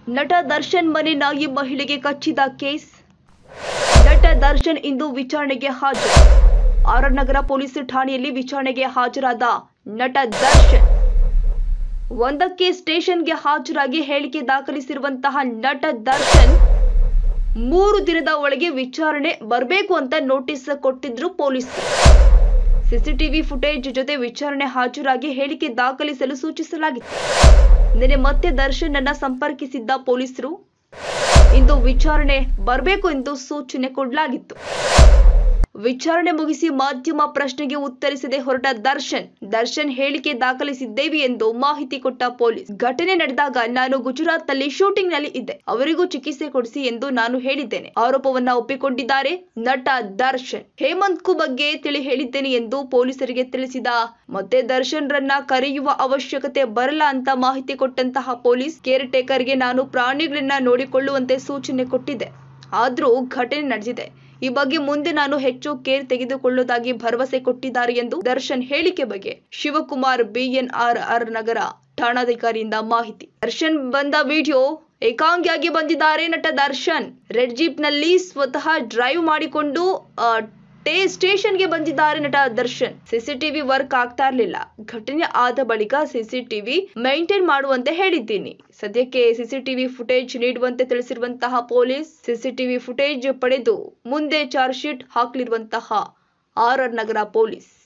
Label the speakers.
Speaker 1: ನಟ ದರ್ಶನ್ ಮನೆ ನಾಯಿ ಮಹಿಳೆಗೆ ಕಚ್ಚಿದ ಕೇಸ್ ನಟ ದರ್ಶನ್ ಇಂದು ವಿಚಾರಣೆಗೆ ಹಾಜರು ಆರ್ ನಗರ ಪೊಲೀಸ್ ಠಾಣೆಯಲ್ಲಿ ವಿಚಾರಣೆಗೆ ಹಾಜರಾದ ನಟ ದರ್ಶನ್ ಒಂದಕ್ಕೆ ಸ್ಟೇಷನ್ಗೆ ಹಾಜರಾಗಿ ಹೇಳಿಕೆ ದಾಖಲಿಸಿರುವಂತಹ ನಟ ದರ್ಶನ್ ಮೂರು ದಿನದ ಒಳಗೆ ವಿಚಾರಣೆ ಬರಬೇಕು ಅಂತ ನೋಟಿಸ್ ಕೊಟ್ಟಿದ್ರು ಪೊಲೀಸರು ಸಿಸಿಟಿವಿ ಫುಟೇಜ್ ಜೊತೆ ವಿಚಾರಣೆ ಹಾಜರಾಗಿ ಹೇಳಿಕೆ ದಾಖಲಿಸಲು ಸೂಚಿಸಲಾಗಿತ್ತು ನಿನ್ನೆ ಮತ್ತೆ ದರ್ಶನ್ ಅನ್ನ ಸಂಪರ್ಕಿಸಿದ್ದ ಪೊಲೀಸರು ಇಂದು ವಿಚಾರಣೆ ಬರಬೇಕು ಎಂದು ಸೂಚನೆ ಕೊಡಲಾಗಿತ್ತು ವಿಚಾರಣೆ ಮುಗಿಸಿ ಮಾಧ್ಯಮ ಪ್ರಶ್ನೆಗೆ ಉತ್ತರಿಸದೆ ಹೊರಟ ದರ್ಶನ್ ದರ್ಶನ್ ಹೇಳಿಕೆ ದಾಖಲಿಸಿದ್ದೇವೆ ಎಂದು ಮಾಹಿತಿ ಕೊಟ್ಟ ಪೊಲೀಸ್ ಘಟನೆ ನಡೆದಾಗ ನಾನು ಗುಜರಾತ್ ನಲ್ಲಿ ಶೂಟಿಂಗ್ ನಲ್ಲಿ ಇದ್ದೆ ಅವರಿಗೂ ಚಿಕಿತ್ಸೆ ಕೊಡಿಸಿ ಎಂದು ನಾನು ಹೇಳಿದ್ದೇನೆ ಆರೋಪವನ್ನ ಒಪ್ಪಿಕೊಂಡಿದ್ದಾರೆ ನಟ ದರ್ಶನ್ ಹೇಮಂತ್ ಕು ಬಗ್ಗೆ ತಿಳಿ ಹೇಳಿದ್ದೇನೆ ಎಂದು ಪೊಲೀಸರಿಗೆ ತಿಳಿಸಿದ ಮತ್ತೆ ದರ್ಶನ್ ರನ್ನ ಕರೆಯುವ ಅವಶ್ಯಕತೆ ಬರಲ್ಲ ಅಂತ ಮಾಹಿತಿ ಕೊಟ್ಟಂತಹ ಪೊಲೀಸ್ ಕೇರ್ ಟೇಕರ್ಗೆ ನಾನು ಪ್ರಾಣಿಗಳನ್ನ ನೋಡಿಕೊಳ್ಳುವಂತೆ ಸೂಚನೆ ಕೊಟ್ಟಿದ್ದೆ ಆದ್ರೂ ಘಟನೆ ನಡೆದಿದೆ ಈ ಬಗ್ಗೆ ಮುಂದೆ ನಾನು ಹೆಚ್ಚು ಕೇರ್ ತೆಗೆದುಕೊಳ್ಳುವುದಾಗಿ ಭರವಸೆ ಕೊಟ್ಟಿದ್ದಾರೆ ಎಂದು ದರ್ಶನ್ ಹೇಳಿಕೆ ಬಗ್ಗೆ ಶಿವಕುಮಾರ್ ಬಿಎನ್ಆರ್ ಆರ್ ನಗರ ಠಾಣಾಧಿಕಾರಿಯಿಂದ ಮಾಹಿತಿ ದರ್ಶನ್ ಬಂದ ವಿಡಿಯೋ ಏಕಾಂಗಿಯಾಗಿ ಬಂದಿದ್ದಾರೆ ನಟ ದರ್ಶನ್ ರೆಡ್ ಜೀಪ್ ನಲ್ಲಿ ಸ್ವತಃ ಡ್ರೈವ್ ಮಾಡಿಕೊಂಡು ಆ, ಟೇ ಸ್ಟೇಷನ್ಗೆ ಬಂದಿದ್ದಾರೆ ನಟ ದರ್ಶನ್ ಸಿಸಿಟಿವಿ ವರ್ಕ್ ಆಗ್ತಾ ಇರಲಿಲ್ಲ ಘಟನೆ ಆದ ಬಳಿಕ ಸಿಸಿಟಿವಿ ಮೈಂಟೈನ್ ಮಾಡುವಂತೆ ಹೇಳಿದ್ದೀನಿ ಸದ್ಯಕ್ಕೆ ಸಿಸಿಟಿವಿ ಫುಟೇಜ್ ನೀಡುವಂತೆ ತಿಳಿಸಿರುವಂತಹ ಪೊಲೀಸ್ ಸಿಸಿಟಿವಿ ಫುಟೇಜ್ ಪಡೆದು ಮುಂದೆ ಚಾರ್ಜ್ ಶೀಟ್ ಹಾಕಲಿರುವಂತಹ ಆರ್ ಆರ್ ನಗರ ಪೊಲೀಸ್